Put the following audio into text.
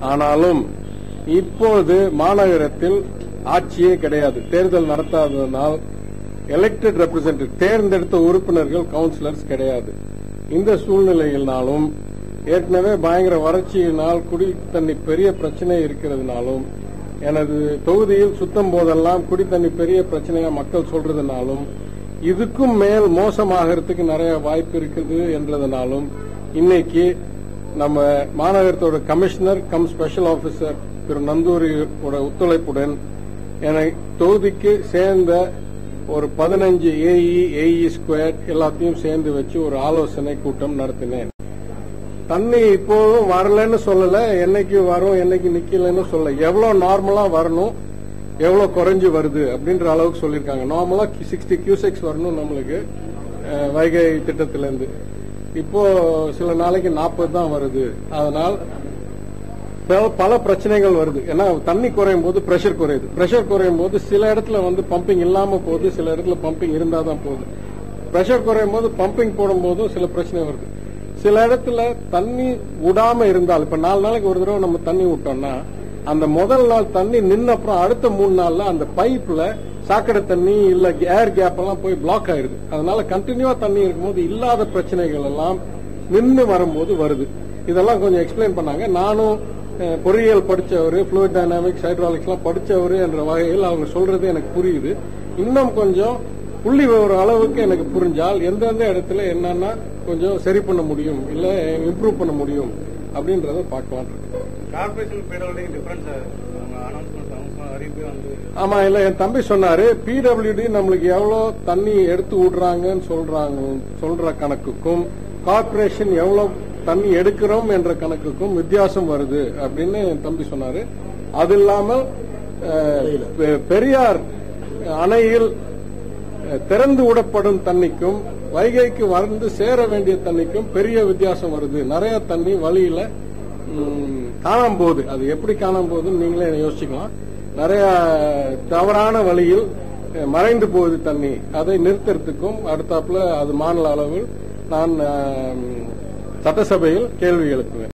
ஆனாலும் இப்போது மாநகரத்தில் ஆட்சியே கிடையாது தேர்தல் நடத்தாததனால் எலெக்டட் ரெப்ரசன்டேட்டிவ் தேர்ந்தெடுத்த உறுப்பினர்கள் கவுன்சிலர்ஸ் கிடையாது இந்த சூழ்நிலையினாலும் ஏற்கனவே பயங்கர வறட்சியினால் குடி தண்ணி பெரிய பிரச்சனை இருக்கிறதுனாலும் எனது தொகுதியில் சுத்தம் போதெல்லாம் குடி தண்ணி பெரிய பிரச்சனையா மக்கள் சொல்றதுனாலும் இதுக்கும் மேல் மோசமாகறதுக்கு நிறைய வாய்ப்பு இருக்குது என்றதுனாலும் இன்னைக்கு நம்ம மாநகரத்தோட கமிஷனர் கம் ஸ்பெஷல் ஆபீசர் திரு நந்தூரியோட ஒத்துழைப்புடன் என தொகுதிக்கு சேர்ந்த ஒரு பதினஞ்சு ஏஇ ஏஇ ஸ்கொயர் எல்லாத்தையும் சேர்ந்து வச்சு ஒரு ஆலோசனை கூட்டம் நடத்தினேன் தண்ணி இப்போதும் வரலன்னு சொல்லல என்னைக்கு வரும் என்னைக்கு நிக்கலன்னு சொல்ல எவ்வளவு நார்மலா வரணும் எவ்வளவு குறைஞ்சு வருது அப்படின்ற அளவுக்கு சொல்லியிருக்காங்க நார்மலா சிக்ஸ்டி கியூசெக்ஸ் வரணும் நம்மளுக்கு அஹ், வைகை திட்டத்திலிருந்து இப்போ சில நாளைக்கு நாற்பது தான் வருது அதனால் பல- பல பிரச்சனைகள் வருது ஏன்னா தண்ணி குறையும் போது பிரஷர் குறையுது பிரஷர் குறையும் போது சில இடத்துல வந்து பம்பிங் இல்லாம போகுது சில இடத்துல பம்பிங் இருந்தா தான் போகுது பிரஷர் குறையும் போது பம்பிங் போடும் போதும் சில பிரச்சனை வருது சில இடத்துல தண்ணி விடாம இருந்தால் இப்ப நாலு நாளைக்கு ஒரு தடவை நம்ம தண்ணி விட்டோம்னா அந்த முதல் நாள் தண்ணி நின்ன அப்புறம் அடுத்த மூணு நாள்ல அந்த பைப்ல சாக்கடை தண்ணி இல்ல ஏர் கேப் எல்லாம் போய் பிளாக் ஆயிருது அதனால கண்டினியூவா தண்ணி இருக்கும்போது இல்லாத பிரச்சனைகள் எல்லாம் நின்னு வரும்போது வருது இதெல்லாம் கொஞ்சம் எக்ஸ்பிளைன் பண்ணாங்க நானும் அஹ், பொறியியல் படிச்சவர் ஃப்ளூயிட் டைனாமிக்ஸ் ஹைட்ராலிக்ஸ் எல்லாம் படிச்சவர் என்ற வகையில் அவங்க சொல்றது எனக்கு புரியுது இன்னும் கொஞ்சம் புள்ளி விவர அளவுக்கு எனக்கு புரிஞ்சால் எந்தெந்த இடத்துல என்னன்னா கொஞ்சம் சரி பண்ண முடியும் இல்ல இம்ப்ரூவ் பண்ண முடியும் அப்படின்றத பார்க்கலாம் கார்பரேஷன் பேடோடைய டிஃபரன்ஸ் அவங்க அனௌன்ஸ்மெண்ட் அவங்க அறிவிப்பு வந்து ஆமா இல்ல என் தம்பி சொன்னாரு பிடபிள்யூடி நம்மளுக்கு எவ்வளவு தண்ணி எடுத்து விடுறாங்கன்னு சொல்றாங்க சொல்ற கணக்குக்கும் கார்ப்பரேஷன் எவ்வளவு தண்ணி எடுக்கிறோம் என்ற கணக்குக்கும் வித்தியாசம் வருது அப்படின்னு என் தம்பி சொன்னாரு அது இல்லாமல் அஹ், பெ- பெரியார் அணையில் அஹ், திறந்து விடப்படும் தண்ணிக்கும் வைகைக்கு வந்து சேர வேண்டிய தண்ணிக்கும் பெரிய வித்தியாசம் வருது நிறைய தண்ணி வழியில ம், காணாம போகுது அது எப்படி காணாம போகுதுன்னு நீங்களே யோசிச்சுக்கலாம் நிறைய தவறான வழியில் அஹ், மறைந்து போகுது தண்ணி அதை நிறுத்துறதுக்கும் அடுத்தாப்புல அது மாநில அளவில் நான் அஹ், சட்டசபையில் கேள்வி எழுப்புவேன்